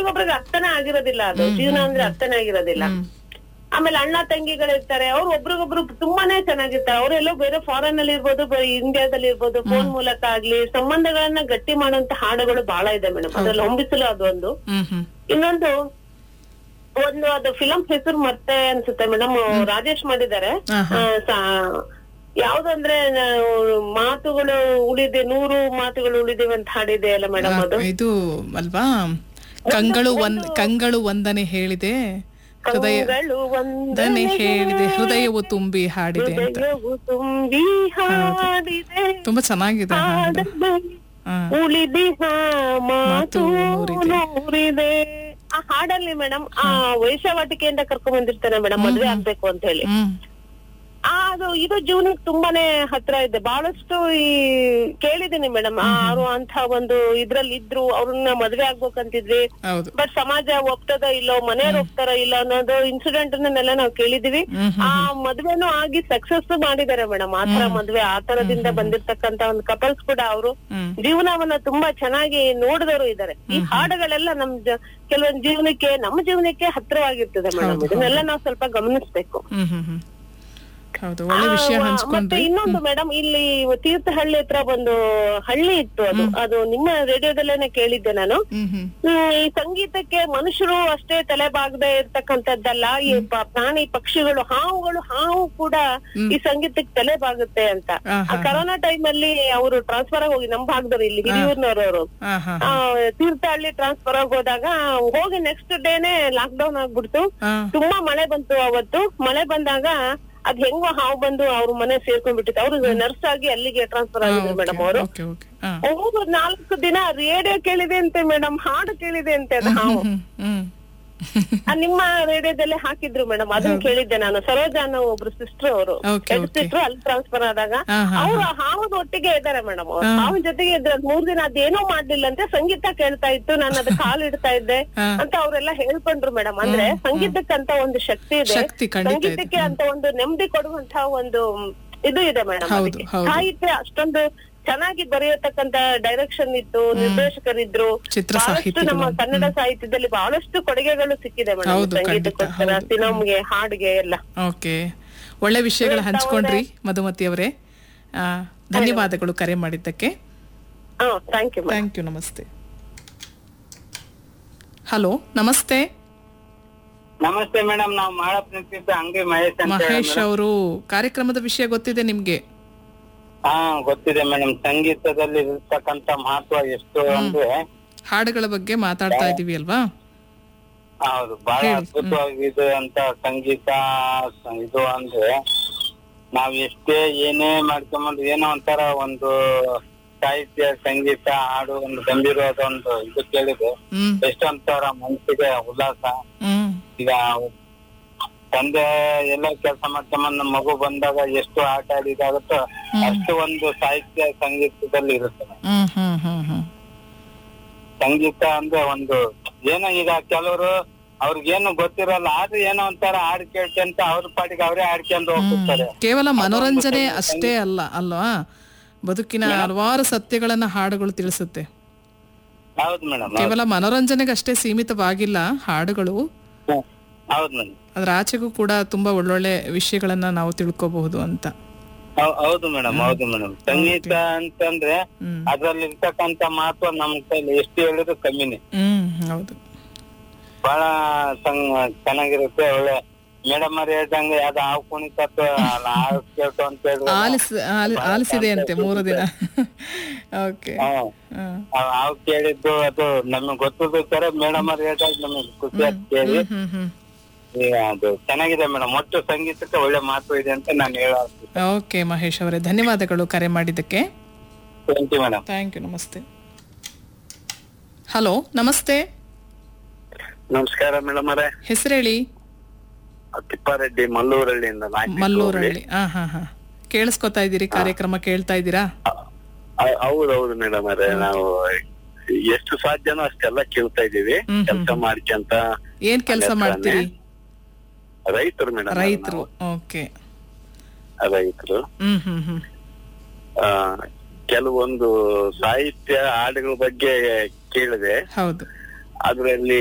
ಒಬ್ರಿಗೊಬ್ರಿಗೆ ಅರ್ಥನೇ ಆಗಿರೋದಿಲ್ಲ ಅದು ಜೀವನ ಅಂದ್ರೆ ಅರ್ಥನೇ ಆಗಿರೋದಿಲ್ಲ ಆಮೇಲೆ ಅಣ್ಣ ತಂಗಿಗಳಿರ್ತಾರೆ ಅವ್ರು ಒಬ್ರಿಗೊಬ್ರು ತುಂಬಾನೇ ಚೆನ್ನಾಗಿರ್ತಾರೆ ಅವರೆಲ್ಲೋ ಬೇರೆ ಫಾರಿನ್ ಅಲ್ಲಿ ಇರ್ಬೋದು ಬೇರೆ ಇಂಡಿಯಾದಲ್ಲಿ ಇರ್ಬೋದು ಫೋನ್ ಮೂಲಕ ಆಗ್ಲಿ ಸಂಬಂಧಗಳನ್ನ ಗಟ್ಟಿ ಮಾಡುವಂತ ಹಾಡುಗಳು ಬಹಳ ಇದೆ ಮೇಡಮ್ ಅದ್ರಲ್ಲಿ ಹೊಂಬಿಸಲು ಅದೊಂದು ಹ್ಮ್ ಹ್ಮ್ ಇನ್ನೊಂದು ಒಂದು ಅದು ಫಿಲಂ ಹೆಸರು ಮತ್ತೆ ಅನ್ಸುತ್ತೆ ಮೇಡಮ್ ರಾಜೇಶ್ ಮಾಡಿದ್ದಾರೆ ಆಹಾ. ಆ, ಸಾ- ಯಾವ್ದಂದ್ರೆ ನಾವು ಮಾತುಗಳು ಉಳಿದೆ ನೂರು ಮಾತುಗಳು ಉಳಿದಿವೆ ಅಂತ ಹಾಡಿದೆ ಅಲ್ಲ ಮೇಡಮ್ ಅದು ಇದು ಅಲ್ವಾ ಕಂಗಳು ಒಂದ್ ಕಂಗಳು ಒಂದನೆ ಹೇಳಿದೆ ಹೃದಯ ಕಂಗಳು ಒಂದನೆ ದನೆ ಹೇಳಿದೆ ಹೃದಯವು ತುಂಬಿ ಹಾಡಿದೆ ಅಂತ ಹೃದಯವು ತುಂಬಿ ಹಾಡಿದೆ ತುಂಬಾ ಚೆನ್ನಾಗಿದೆ ಹಾಡು ಹಾಡದಲ್ಲಿ ಹಾ. ಉಳಿದಿಹ ಮಾತು ನೂರಿದೆ. ನೂರಿದೆ ಆ ಹಾಡಲ್ಲಿ ಮೇಡಮ್ ಆ ವೈಶಾವಟಿಕೆಯಿಂದ ಕರ್ಕೊಂಡ್ ಬಂದಿರ್ತಾನೆ ಮೇಡಮ್ ಮದ್ವೆ ಆಗ್ಬೇಕು ಅಂತ ಹೇಳಿ ಹ್ಮ್ ಆ, ಅದು ಇದು ಜೀವನಕ್ಕೆ ತುಂಬಾನೇ ಹತ್ರ ಇದೆ ಬಹಳಷ್ಟು ಈ ಕೇಳಿದೀನಿ ಮೇಡಮ್ ಅವರು ಅಂತ ಒಂದು ಇದ್ರಲ್ಲಿ ಇದ್ರು ಅವ್ರನ್ನ ಮದ್ವೆ ಆಗ್ಬೇಕಂತಿದ್ವಿ ಹೌದು ಬಟ್ ಸಮಾಜ ಒಪ್ತದ ಇಲ್ಲೋ ಮನೆಯವ್ರು ಒಪ್ತಾರ ಇಲ್ಲ ಅನ್ನೋದು ಇನ್ಸಿಡೆಂಟ್ ಅನ್ನೆಲ್ಲ ನಾವು ಕೇಳಿದೀವಿ ಹ್ಮ್ ಆ ಮದ್ವೆನೂ ಆಗಿ ಸಕ್ಸಸ್ ಮಾಡಿದ್ದಾರೆ ಮೇಡಮ್ ಆ ತರ ಮದ್ವೆ ಆ ತರದಿಂದ ಬಂದಿರ್ತಕ್ಕಂತ ಒಂದು ಕಪಲ್ಸ್ ಕೂಡ ಅವರು ಹ್ಮ್ ಜೀವನವನ್ನ ತುಂಬಾ ಚೆನ್ನಾಗಿ ನೋಡಿದವರು ಇದ್ದಾರೆ ಈ ಹಾಡುಗಳೆಲ್ಲ ನಮ್ ಜ- ಕೆಲವೊಂದ್ ಜೀವನಕ್ಕೆ ನಮ್ಮ ಜೀವನಕ್ಕೆ ಹತ್ರವಾಗಿರ್ತದೆ ಮೇಡಮ್ ಇದನ್ನೆಲ್ಲ ನಾವು ಸ್ವಲ್ಪ ಗಮನಿಸ್ಬೇಕು ಹ್ಮ್ ಹ್ಮ್ ಹ್ಮ್ ಹೌದು ಒಳ್ಳೆ ವಿಷಯ ಆ, ಮತ್ತೆ ಹಂಚ್ಕೊಂಡ್ರಿ ಇನ್ನೊಂದು ಮೇಡಮ್ ಇಲ್ಲಿ ತೀರ್ಥಹಳ್ಳಿ ಹತ್ರ ಒಂದು ಹಳ್ಳಿ ಇತ್ತು ಅದು ಅದು ನಿಮ್ಮ ರೇಡಿಯೋದಲ್ಲೇನೆ ಕೇಳಿದ್ದೆ ನಾನು ಹ್ಮ್ ಹ್ಮ್ ಹ್ಮ್, ಈ ಸಂಗೀತಕ್ಕೆ ಮನುಷ್ಯರು ಅಷ್ಟೇ ತಲೆ ಬಾಗದೆ ಇರ್ತಕ್ಕಂಥದ್ದಲ್ಲ ಈ ಪ- ಪ್ರಾಣಿ ಪಕ್ಷಿಗಳು ಹಾವುಗಳು ಹಾವು ಕೂಡ ಈ ಸಂಗೀತಕ್ಕೆ ತಲೆ ಬಾಗುತ್ತೆ ಅಂತ ಆಹಾ. ಆ ಕರೋನಾ ಟೈಮ್ ಅಲ್ಲಿ ಅವರು ಟ್ರಾನ್ಸ್ಫರ್ ಆಗಿ ಹೋಗಿ ನಮ್ ಭಾಗದವ್ರು ಇಲ್ಲಿ ಹಿರಿಯೂರ್ನವ್ರವ್ರು ಹಾ ಹಾ ಆ, ತೀರ್ಥಹಳ್ಳಿ ಟ್ರಾನ್ಸ್ಫರ್ ಆಗಿ ಹೋದಾಗ ಹೋಗಿ ನೆಕ್ಸ್ಟ್ ಡೇನೆ ಲಾಕ್ ಡೌನ್ ಆಗ್ಬಿಡ್ತು ಹಾ ತುಂಬಾ ಮಳೆ ಬಂತು ಅವತ್ತು ಮಳೆ ಬಂದಾಗ ಅದ್ ಹೆಂಗೋ ಹಾವು ಬಂದು ಅವ್ರ ಮನೆ ಸೇರ್ಕೊಂಡ್ಬಿಟ್ಟಿತ್ತು ಅವ್ರು ನರ್ಸ್ ಆಗಿ ಅಲ್ಲಿಗೆ ಟ್ರಾನ್ಸ್ಫರ್ ಆಗಿದ್ರು ಮೇಡಮ್ ಅವರು ಓಕೆ ಓಕೆ ಹಾ ಅವರು ನಾಲ್ಕು ದಿನ ರೇಡಿಯೋ ಕೇಳಿದೆ ಅಂತೆ ಮೇಡಮ್ ಹಾಡು ಕೇಳಿದೆ ಅಂತೆ ಅದು ಹಾವು ಹ್ಮ್ ಹ್ಮ್ ಆ, ನಿಮ್ಮ ರೇಡಿಯೋದಲ್ಲೇ ಹಾಕಿದ್ರು ಮೇಡಮ್ ಅದನ್ನ ಕೇಳಿದ್ದೆ ನಾನು ಸರೋಜಾ ಅನ್ನೋ ಒಬ್ರು ಸಿಸ್ಟರ್ ಅವರು Okay, ಹೆಡ್ okay. ಸಿಸ್ಟರ್ ಅಲ್ಲಿ ಟ್ರಾನ್ಸ್ಫರ್ ಆದಾಗ ಹಾ, ಹಾ, ಅವ್ರು ಹಾವದ ಒಟ್ಟಿಗೆ ಇದ್ದಾರೆ ಮೇಡಮ್ ಹಾವಿನ ಜೊತೆಗೆ ಇದ್ರೆ ಮೂರ್ ದಿನ ಅದೇನೋ ಮಾಡ್ಲಿಲ್ಲ ಅಂತೆ ಸಂಗೀತ ಕೇಳ್ತಾ ಇತ್ತು ನಾನು ಅದಕ್ಕೆ ಕಾಲ್ ಇಡ್ತಾ ಇದ್ದೆ ಹಾ. ಅಂತ ಅವರೆಲ್ಲ ಹೇಳ್ಕೊಂಡ್ರು ಮೇಡಮ್ ಅಂದ್ರೆ ಸಂಗೀತಕ್ಕಂತ ಒಂದು ಶಕ್ತಿ ಇದೆ ಶಕ್ತಿ ಖಂಡಿತ ಇದೆ. ಸಂಗೀತಕ್ಕೆ ಅಂತ ಒಂದು ನೆಮ್ಮದಿ ಕೊಡುವಂತ ಒಂದು ಇದು ಇದೆ ಮೇಡಮ್ ಹೌದು, ಅದಕ್ಕೆ ಹೌದು. ಸಾಹಿತ್ಯ ಅಷ್ಟೊಂದು ಚೆನ್ನಾಗಿ ಬರೆಯತಕ್ಕಂತ ಡೈರೆಕ್ಷನ್ ಇತ್ತು ನಿರ್ದೇಶಕರಿದ್ರು ಚಿತ್ರ ಬಹಳಷ್ಟು ಸಾಹಿತಿಗಳು. ನಮ್ಮ ಕನ್ನಡ ಸಾಹಿತ್ಯದಲ್ಲಿ ಬಹಳಷ್ಟು ಕೊಡುಗೆಗಳು ಸಿಕ್ಕಿದೆ ಮೇಡಮ್ ಹೌದು, ಖಂಡಿತ, ಸಂಗೀತಕ್ಕೋಸ್ಕರ ಹೌದು. ಸಿನಿಮಾಗೆ ಹಾಡ್ಗೆ ಎಲ್ಲ ಓಕೆ ಒಳ್ಳೆ ವಿಷಯಗಳ ಹಂಚ್ಕೊಂಡ್ರಿ ಮಧುಮತಿ ಅವರೇ ಆ, ಧನ್ಯವಾದಗಳು ಕರೆ ಮಾಡಿದ್ದಕ್ಕೆ ಹಾ ಥ್ಯಾಂಕ್ ಯು ಥ್ಯಾಂಕ್ ಯು ನಮಸ್ತೆ ಹಲೋ ನಮಸ್ತೆ ನಮಸ್ತೆ ಮೇಡಮ್ ನಾವು ಮಾಡಪ್ ನಿಂತಿದ್ದ ಅಂಗಡಿ ಮಹೇಶ್ ಅಂತ ಹೇಳಿ ಮಹೇಶ್ ಅವರು ಕಾರ್ಯಕ್ರಮದ ವಿಷಯ ಗೊತ್ತಿದೆ ನಿಮ್ಗೆ ಹಾ ಗೊತ್ತಿದೆ ಮೇಡಮ್ ಸಂಗೀತದಲ್ಲಿ ಇರ್ತಕ್ಕಂತ ಮಹತ್ವ ಎಷ್ಟು ಅಂದ್ರೆ ಹಾಡುಗಳ ಬಗ್ಗೆ ಮಾತಾಡ್ತಾ ಇದೀವಿ ಅಲ್ವಾ ಹೌದು ಬಹಳ ಅದ್ಭುತವಾಗಿದೆ ಅಂತ ಸಂಗೀತ ಸ- ಇದು ಅಂದ್ರೆ ನಾವ್ ಎಷ್ಟೇ ಏನೇ ಮಾಡ್ಕೊಂಬಂದು ಏನೋ ಒಂಥರ ಒಂದು ಸಾಹಿತ್ಯ ಸಂಗೀತ ಹಾಡು ಒಂದು ಗಂಭೀರವಾದ ಒಂದು ಇದು ಕೇಳಿದೆ ಹ್ಮ್ ಎಷ್ಟೊಂಥರ ಮನಸ್ಸಿಗೆ ಉಲ್ಲಾಸ ಹ್ಮ್ ಈಗ ತಂದೆ ಎಲ್ಲ ಕೆಲಸ ಮಾಡ್ಕೊಂಬಂದ್ ನಮ್ಮ ಮಗು ಬಂದಾಗ ಎಷ್ಟು ಆಟ ಆಡಿದಾಗುತ್ತೋ ಅಷ್ಟು ಒಂದು ಸಾಹಿತ್ಯ ಸಂಗೀತದಲ್ಲಿ ಇರುತ್ತೆ ಹ್ಮ್ ಹ್ಮ್ ಹ್ಮ್ ಹ್ಮ್ ಸಂಗೀತ ಅಂದ್ರೆ ಒಂದು ಏನೋ ಈಗ ಕೆಲವರು ಅವ್ರಿಗೇನು ಗೊತ್ತಿರಲ್ಲ ಆದ್ರೂ ಏನೋ ಒಂಥರ ಹಾಡು ಕೇಳ್ಕೊಂತ ಅವ್ರ ಪಾಟಿಗೆ ಅವರೇ ಹಾಡ್ಕೊಂಡು ಹೋಗ್ತಿರ್ತಾರೆ ಕೇವಲ ಮನೋರಂಜನೆ ಅಷ್ಟೇ ಅಲ್ಲ ಅಲ್ವಾ ಬದುಕಿನ ಹಲವಾರು ಸತ್ಯಗಳನ್ನ ಹಾಡುಗಳು ತಿಳಿಸುತ್ತೆ ಹೌದು ಮೇಡಮ್ ಕೇವಲ ಮನೋರಂಜನೆಗೆ ಅಷ್ಟೇ ಸೀಮಿತವಾಗಿಲ್ಲ ಹಾಡುಗಳು ಹೌದು ಮೇಡಮ್ ಅದ್ರ ಆಚೆಗೂ ಕೂಡ ತುಂಬಾ ಒಳ್ಳೊಳ್ಳೆ ವಿಷಯಗಳನ್ನ ನಾವು ತಿಳ್ಕೋಬಹುದು ಅಂತ ಹೌದು ಮೇಡಮ್ ಹೌದು ಮೇಡಮ್ ಸಂಗೀತ ಅಂತಂದ್ರೆ ಹ್ಮ್. ಅದ್ರಲ್ಲಿ ಇರ್ತಕ್ಕಂತ ಮಹತ್ವ ನಮ್ ಕೈಲಿ ಎಷ್ಟು ಹೇಳಿದ್ರು ಕಮ್ಮಿನೇ ಹ್ಮ್ ಹೌದು ಬಹಳ ಸಂಗ್- ಚೆನ್ನಾಗಿರುತ್ತೆ ಒಳ್ಳೆ ಮೇಡಮ್ ಅವ್ರು ಹೇಳ್ದಂಗೆ ಯಾವ್ದು ಹಾವು ಕುಣಿತತ್ತು ಹಾವು ಕೇಳ್ತು ಅಂತ ಹೇಳಿದ್ರೆ ಆಲಿಸ್ ಆಲಿ- ಆಲಿಸಿದೆ ಅಂತೆ ಮೂರು ದಿನ ಓಕೆ ಹ್ಮ್. ಆ ಹಾವು ಕೇಳಿದ್ದು ಅದು ನಮಗ್ ಗೊತ್ತಿರ್ಬೇಕಾದ್ರೆ ಮೇಡಮ್ ಅವ್ರು ಹೇಳ್ದಾಗ ನಮಗ್ ಖುಷಿ ಆಯ್ತು ಕೇಳಿ ಹ್ಮ್ ಹ್ಮ್ ಈಗ ಅದು ಚೆನ್ನಾಗಿದೆ ಮೇಡಮ್ ಒಟ್ಟು ಸಂಗೀತಕ್ಕೆ ಒಳ್ಳೆ ಮಾತು ಇದೆ ಅಂತ ನಾನು ಹೇಳ ಓಕೆ ಮಹೇಶ್ ಅವರೇ ಧನ್ಯವಾದಗಳು ಕರೆ ಮಾಡಿದ್ದಕ್ಕೆ thank you madam thank you ನಮಸ್ತೆ ಹಲೋ ನಮಸ್ತೆ ನಮಸ್ಕಾರ ಮೇಡಮ್ ಅವರೇ ಹೆಸರೇಳಿ ತಿಪ್ಪಾರೆಡ್ಡಿ ಮಲ್ಲೂರಳ್ಳಿಯಿಂದ ನಾಯ್ಕ ಮಲ್ಲೂರಳ್ಳಿ ಹಾ ಹಾ ಹಾ ಕೇಳಿಸ್ಕೊತಾ ಇದ್ದೀರಿ ಕಾರ್ಯಕ್ರಮ ಕೇಳ್ತಾ ಇದ್ದೀರಾ ಹೌದೌದು ಮೇಡಮ್ ಅವರೇ ನಾವು ಎಷ್ಟು ಸಾಧ್ಯನೋ ಅಷ್ಟೆಲ್ಲ ಕೇಳ್ತಾ ಇದೀವಿ ಹ್ಮ್, ಕೆಲಸ ಮಾಡ್ಕೊಂತ ಏನ್ ಕೆಲಸ ಮಾಡ್ತೀರಿ ರೈತರು ಮೇಡಮ್ ರೈತರು ಓಕೆ ರೈತರು ಹ್ಮ್ ಹ್ಮ್ ಹ್ಮ್ ಆ, ಕೆಲವೊಂದು ಸಾಹಿತ್ಯ ಹಾಡುಗಳ ಬಗ್ಗೆ ಕೇಳಿದೆ ಹೌದು ಅದ್ರಲ್ಲಿ